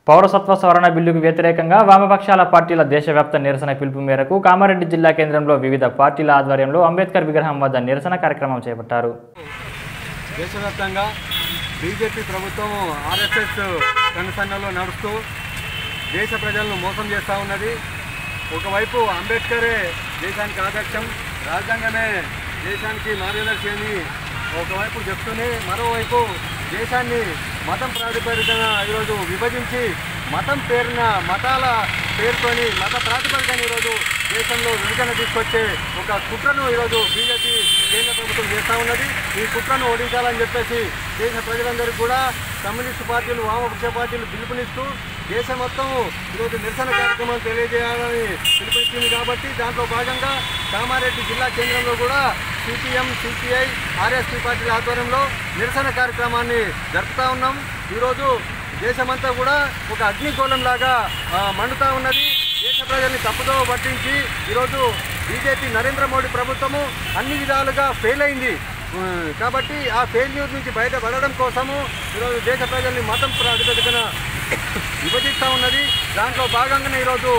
పౌరసత్వ సవరణ బిల్లుకు వ్యతిరేకంగా వామపక్షాల పార్టీల దేశవ్యాప్త నిరసన పిలుపు మేరకు కామారెడ్డి జిల్లా కేంద్రంలో వివిధ పార్టీల ఆధ్వర్యంలో అంబేద్కర్ విగ్రహం వద్ద నిరసన కార్యక్రమం చేపట్టారు దేశవ్యాప్తంగా బీజేపీ ప్రభుత్వం ఆర్ఎస్ఎస్ కనుసన్నలో నడుస్తూ దేశ ప్రజలను మోసం చేస్తూ ఉన్నది ఒకవైపు అంబేద్కరే దేశానికి ఆదర్శం రాజ్యాంగమే దేశానికి మార్గదర్శి అని ఒకవైపు చెప్తూనే మరోవైపు దేశాన్ని మతం ప్రాతిపదికన ఈరోజు విభజించి మతం పేరున మతాల పేరుతోని మత ప్రాతిపదికన ఈరోజు దేశంలో విభజన తీసుకొచ్చే ఒక కుట్రను ఈరోజు బీజేపీ కేంద్ర ప్రభుత్వం చేస్తూ ఉన్నది ఈ కుట్రను ఓడించాలని చెప్పేసి దేశ ప్రజలందరికీ కూడా కమ్యూనిస్టు పార్టీలు వామపక్ష పార్టీలు పిలుపునిస్తూ దేశం మొత్తం ఈరోజు నిరసన కార్యక్రమం తెలియజేయాలని పిలుపునిచ్చింది కాబట్టి దాంట్లో భాగంగా కామారెడ్డి జిల్లా కేంద్రంలో కూడా సిపిఎం సిపిఐ ఆర్ఎస్పీ పార్టీల ఆధ్వర్యంలో నిరసన కార్యక్రమాన్ని జరుపుతూ ఉన్నాం ఈరోజు దేశమంతా కూడా ఒక అగ్నిగోళం లాగా మండుతూ ఉన్నది దేశ ప్రజల్ని తప్పుదో పట్టించి ఈరోజు బీజేపీ నరేంద్ర మోడీ ప్రభుత్వము అన్ని విధాలుగా ఫెయిల్ అయింది ఉమ్, కాబట్టి ఆ ఫెయిల్యూర్ నుంచి బయటపడడం కోసము ఈరోజు దేశ ప్రజల్ని మతం ప్రాతిపదికన విభజిస్తూ ఉన్నది దాంట్లో భాగంగానే ఈరోజు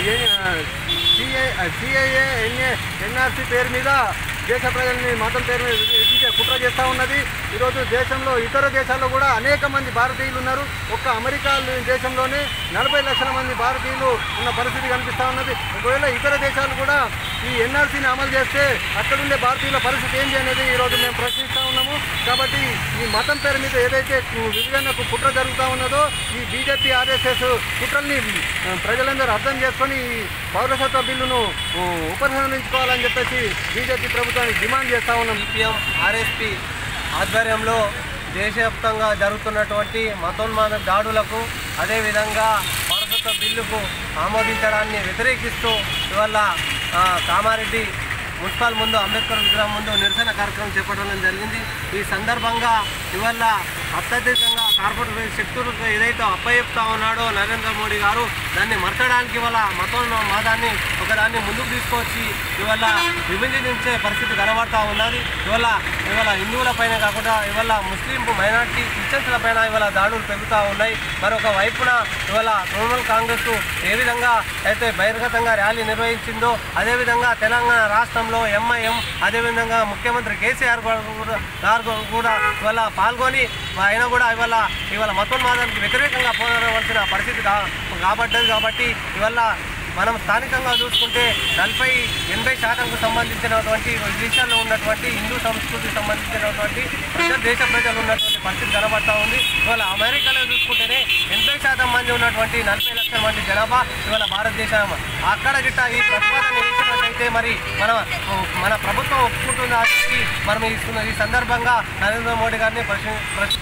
సిఏ సిఐఏ ఎన్ఏ ఎన్ఆర్సీ పేరు మీద దేశ ప్రజల్ని మతం పేరు మీద విభజించే కుట్ర చేస్తూ ఉన్నది ఈరోజు దేశంలో ఇతర దేశాల్లో కూడా అనేక మంది భారతీయులు ఉన్నారు ఒక్క అమెరికా దేశంలోనే నలభై లక్షల మంది భారతీయులు ఉన్న పరిస్థితి కనిపిస్తూ ఉన్నది ఒకవేళ ఇతర దేశాలు కూడా ఈ ఎన్ఆర్సీని అమలు చేస్తే అక్కడుండే భారతీయుల పరిస్థితి ఏంటి అనేది ఈరోజు మేము ప్రశ్నిస్తూ ఉన్నాము కాబట్టి ఈ మతం పేరు మీద ఏదైతే విభజనకు కుట్ర జరుగుతూ ఉన్నదో ఈ బీజేపీ ఆర్ఎస్ఎస్ కుట్రల్ని ఆ, ప్రజలందరూ అర్థం చేసుకొని ఈ పౌరసత్వ బిల్లును ఆ, ఉపసంహరించుకోవాలని చెప్పేసి బీజేపీ ప్రభుత్వానికి డిమాండ్ చేస్తూ ఉన్నాం సిపిఎం ఆర్ఎస్పి ఆధ్వర్యంలో దేశవ్యాప్తంగా జరుగుతున్నటువంటి మతోన్మాద దాడులకు అదేవిధంగా పౌరసత్వ బిల్లుకు ఆమోదించడాన్ని వ్యతిరేకిస్తూ ఇవాళ ఆ, కామారెడ్డి మున్సిపల్ ముందు అంబేద్కర్ విగ్రహం ముందు నిరసన కార్యక్రమం చేపట్టడం జరిగింది ఈ సందర్భంగా ఇవాళ అత్యధికంగా కార్పొరేట్ శక్తులకు ఏదైతే అప్పచెప్తా ఉన్నాడో నరేంద్ర మోడీ గారు దాన్ని మర్చడానికి ఇవాళ మతోన్మాదాన్ని ఒకదాన్ని ముందుకు తీసుకొచ్చి ఇవాళ విభజించే పరిస్థితి కనబడతా ఉన్నది ఇవాళ ఇవాళ హిందువుల పైన కాకుండా ఇవాళ ముస్లిం మైనార్టీ క్రిస్టియన్స్ల పైన ఇవాళ దాడులు పెరుగుతూ ఉన్నాయి మరొక వైపున ఇవాళ తృణమూల్ కాంగ్రెస్ ఏ విధంగా అయితే బహిర్గతంగా ర్యాలీ నిర్వహించిందో అదేవిధంగా తెలంగాణ రాష్ట్రంలో ఎంఐఎం అదేవిధంగా ముఖ్యమంత్రి కేసీఆర్ కూడా- గారు కూడా ఇవాళ పాల్గొని ఆయన కూడా ఇవాళ ఇవాళ మతోన్మాదానికి వ్యతిరేకంగా పోరాడవలసిన పరిస్థితి కా కాబడ్డది కాబట్టి ఇవాళ మనం స్థానికంగా చూసుకుంటే నలభై ఎనభై శాతంకు సంబంధించినటువంటి విదేశాల్లో ఉన్నటువంటి హిందూ సంస్కృతికి సంబంధించినటువంటి ప్రజల దేశ ప్రజలు ఉన్నటువంటి పరిస్థితి కనబడతా ఉంది ఇవాళ అమెరికాలో చూసుకుంటేనే ఎనభై శాతం మంది ఉన్నటువంటి నలభై లక్షల మంది జనాభా ఇవాళ భారతదేశం అక్కడ గిట్ట ఈ ప్రతిపాదన వేసినట్టయితే మరి మన మన ప్రభుత్వం ఒప్పుకుంటున్న దానికి మనం ఈ ఈ సందర్భంగా నరేంద్ర మోడీ గారిని ప్రశ్న ప్రశ్న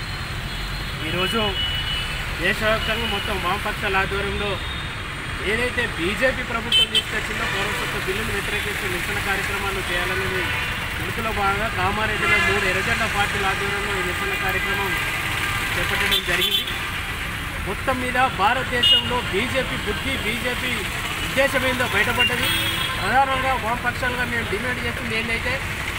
ఈరోజు దేశవ్యాప్తంగా మొత్తం వామపక్షాల ఆధ్వర్యంలో ఏదైతే బీజేపీ ప్రభుత్వం తీసుకొచ్చిందో పౌరసత్వ బిల్లును వ్యతిరేకిస్తూ నిరసన కార్యక్రమాలు చేయాలనేది పిలుపులో భాగంగా కామారెడ్డిలో మూడు ఎర్రజెండా పార్టీల ఆధ్వర్యంలో ఈ నిరసన కార్యక్రమం చేపట్టడం జరిగింది మొత్తం మీద భారతదేశంలో బీజేపీ బుద్ధి బీజేపీ ఉద్దేశం ఏందో బయటపడ్డది ప్రధానంగా వామపక్షాలుగా మేము డిమాండ్ చేస్తుంది ఏంటంటే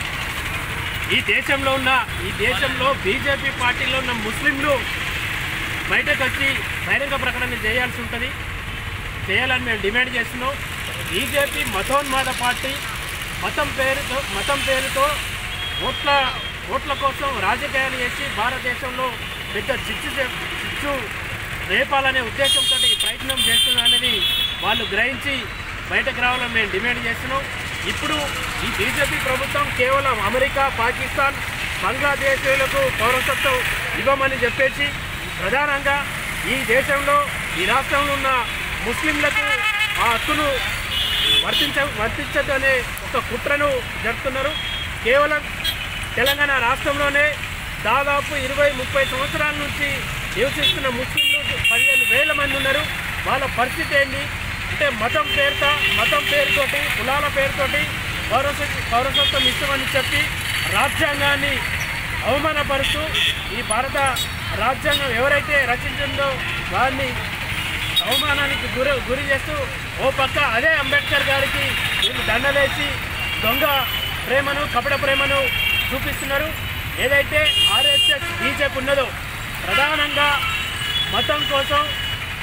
ఈ దేశంలో ఉన్న ఈ దేశంలో బీజేపీ పార్టీలో ఉన్న ముస్లింలు బయటకు వచ్చి బహిరంగ ప్రకటన చేయాల్సి ఉంటుంది చేయాలని మేము డిమాండ్ చేస్తున్నాం బీజేపీ మతోన్మాద పార్టీ మతం పేరుతో మతం పేరుతో ఓట్ల ఓట్ల కోసం రాజకీయాలు చేసి భారతదేశంలో పెద్ద చిచ్చు చే- చిచ్చు రేపాలనే ఉద్దేశంతో ఈ ప్రయత్నం చేస్తుందనేది వాళ్ళు గ్రహించి బయటకు రావాలని మేము డిమాండ్ చేస్తున్నాం ఇప్పుడు ఈ బీజేపీ ప్రభుత్వం కేవలం అమెరికా పాకిస్తాన్ బంగ్లాదేశీయులకు పౌరసత్వం ఇవ్వమని చెప్పేసి ప్రధానంగా ఈ దేశంలో ఈ రాష్ట్రంలో ఉన్న ముస్లింలకు ఆ హక్కును వర్తించ వర్తించదు అనే ఒక కుట్రను జరుపుతున్నారు కేవలం తెలంగాణ రాష్ట్రంలోనే దాదాపు ఇరవై ముప్పై సంవత్సరాల నుంచి నివసిస్తున్న ముస్లింలు పదిహేను వేల మంది ఉన్నారు వాళ్ళ పరిస్థితి ఏంటి అంటే మతం పేరుతో మతం పేరుతోటి కులాల పేరుతోటి పౌరస పౌరసత్వం ఇస్తామని చెప్పి రాజ్యాంగాన్ని అవమానపరుస్తూ ఈ భారత రాజ్యాంగం ఎవరైతే రచించిందో వారిని అవమానానికి గురి గురి చేస్తూ ఓ పక్క అదే అంబేద్కర్ గారికి వీళ్ళు దండలేసి దొంగ ప్రేమను కపట ప్రేమను చూపిస్తున్నారు ఏదైతే ఆర్ఎస్ఎస్ బీజేపీ ఉన్నదో ప్రధానంగా మతం కోసం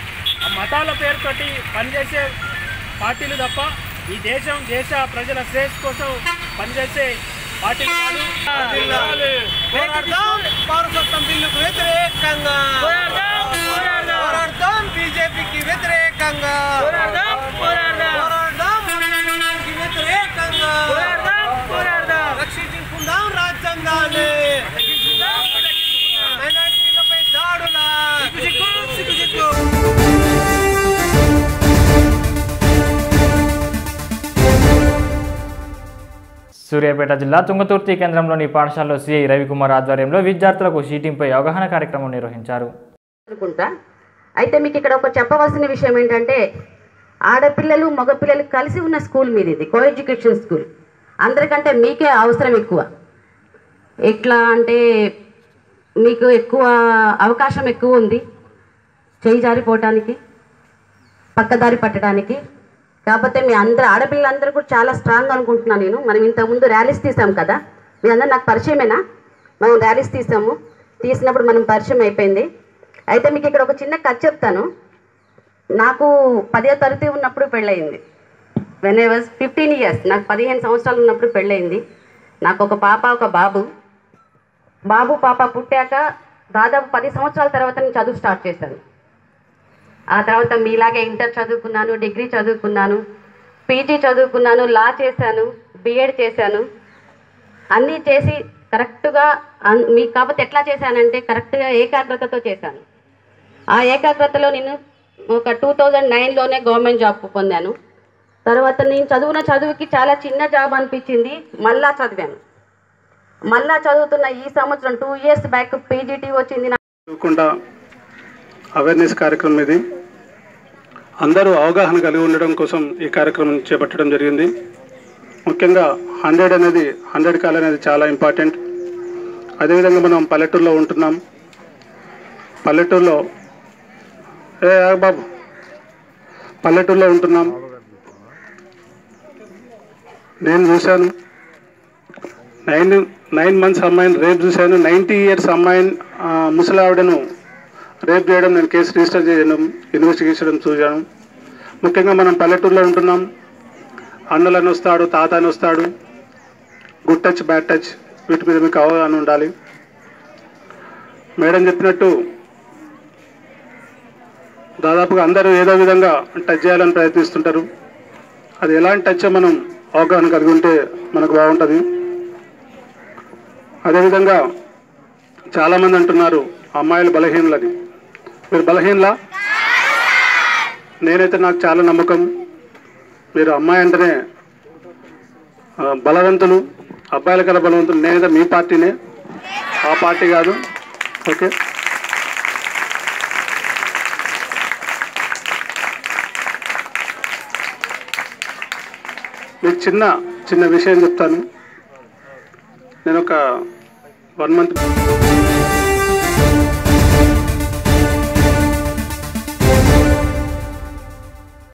ఆ మతాల పేరుతోటి పనిచేసే పార్టీలు తప్ప ఈ దేశం దేశ ప్రజల శ్రేయస్ కోసం పనిచేసే పార్టీలు కాదు. పోరాడదాం పౌరసత్వం బిల్లుకు వ్యతిరేకంగా పోరాడదాం బీజేపీకి వ్యతిరేకంగా పోరాడదాం మతానికి వ్యతిరేకంగా రక్షించుకుందాం రాజ్యాంగాన్ని మైనారిటీలపై దాడులా సిగ్గు సిగ్గు సూర్యాపేట జిల్లా తుంగతుర్తి కేంద్రంలోని పాఠశాలలో సిఐ రవికుమార్ ఆధ్వర్యంలో విద్యార్థులకు షీటింగ్పై అవగాహన కార్యక్రమం నిర్వహించారు అనుకుంటా అయితే మీకు ఇక్కడ ఒక చెప్పవలసిన విషయం ఏంటంటే ఆడపిల్లలు మగపిల్లలు కలిసి ఉన్న స్కూల్ మీది ఇది కో ఎడ్యుకేషన్ స్కూల్ అందరికంటే మీకే అవసరం ఎక్కువ ఎట్లా అంటే మీకు ఎక్కువ అవకాశం ఎక్కువ ఉంది చేయి జారిపోవటానికి పక్కదారి పట్టడానికి కాకపోతే మీ అందరు ఆడపిల్లలందరూ కూడా చాలా స్ట్రాంగ్ అనుకుంటున్నాను నేను మనం ఇంతకుముందు ర్యాలీస్ తీసాం కదా మీ అందరూ నాకు పరిచయమేనా మనం ర్యాలీస్ తీసాము తీసినప్పుడు మనం పరిచయం అయిపోయింది అయితే మీకు ఇక్కడ ఒక చిన్న కథ చెప్తాను నాకు పదో తరగతి ఉన్నప్పుడు పెళ్ళయింది when I was fifteen years నాకు పదిహేను సంవత్సరాలు ఉన్నప్పుడు పెళ్ళయింది నాకు ఒక పాప ఒక బాబు బాబు పాప పుట్టాక దాదాపు పది సంవత్సరాల తర్వాత నేను చదువు స్టార్ట్ చేశాను ఆ తర్వాత మీలాగే ఇంటర్ చదువుకున్నాను డిగ్రీ చదువుకున్నాను పీజీ చదువుకున్నాను లా చేశాను బిఎడ్ చేశాను అన్నీ చేసి కరెక్ట్గా అన్- మీకు కాకపోతే ఎట్లా చేశానంటే కరెక్ట్గా ఏకాగ్రతతో చేశాను ఆ ఏకాగ్రతలో నేను ఒక టూ థౌజండ్ నైన్లోనే గవర్నమెంట్ జాబ్ పొందాను తర్వాత నేను చదువున చదువుకి చాలా చిన్న జాబ్ అనిపించింది మళ్ళా చదివాను మళ్ళా చదువుతున్న ఈ సంవత్సరం టూ ఇయర్స్ బ్యాక్ పీజీటీ వచ్చింది నాకు చదువుకుండా అవేర్నెస్ కార్యక్రమం ఇది అందరూ అవగాహన కలిగి ఉండడం కోసం ఈ కార్యక్రమం చేపట్టడం జరిగింది ముఖ్యంగా హండ్రెడ్ అనేది హండ్రెడ్ కాల్ అనేది చాలా ఇంపార్టెంట్ అదేవిధంగా మనం పల్లెటూరులో ఉంటున్నాం పల్లెటూరులో ఏ ఆగు బాబు పల్లెటూరులో ఉంటున్నాం నేను చూశాను నైన్ నైన్ మంత్స్ అమ్మాయిని రేప్ చూశాను నైంటీ ఇయర్స్ అమ్మాయిని ఆ, ముసలావిడను రేప్ చేయడం నేను కేసు రిజిస్టర్ చేయడం ఇన్వెస్టిగేషన్ చూశాను ముఖ్యంగా మనం పల్లెటూరులో ఉంటున్నాం అన్నలని వస్తాడు తాత అని వస్తాడు గుడ్ టచ్ బ్యాడ్ టచ్ వీటి మీద మీకు అవగాహన ఉండాలి మేడం చెప్పినట్టు దాదాపుగా అందరూ ఏదో విధంగా టచ్ చేయాలని ప్రయత్నిస్తుంటారు అది ఎలాంటి టచ్ మనం అవగాహన కలిగి ఉంటే మనకు బాగుంటుంది అదేవిధంగా చాలామంది అంటున్నారు అమ్మాయిలు బలహీనులని మీరు బలహీనలా నేనైతే నాకు చాలా నమ్మకం మీరు అమ్మాయి అంటేనే ఆ, బలవంతులు అబ్బాయిల కన్నా బలవంతులు నేనైతే మీ పార్టీనే ఆ పార్టీ కాదు ఓకే మీకు చిన్న చిన్న విషయం చెప్తాను నేను ఒక వన్ మంత్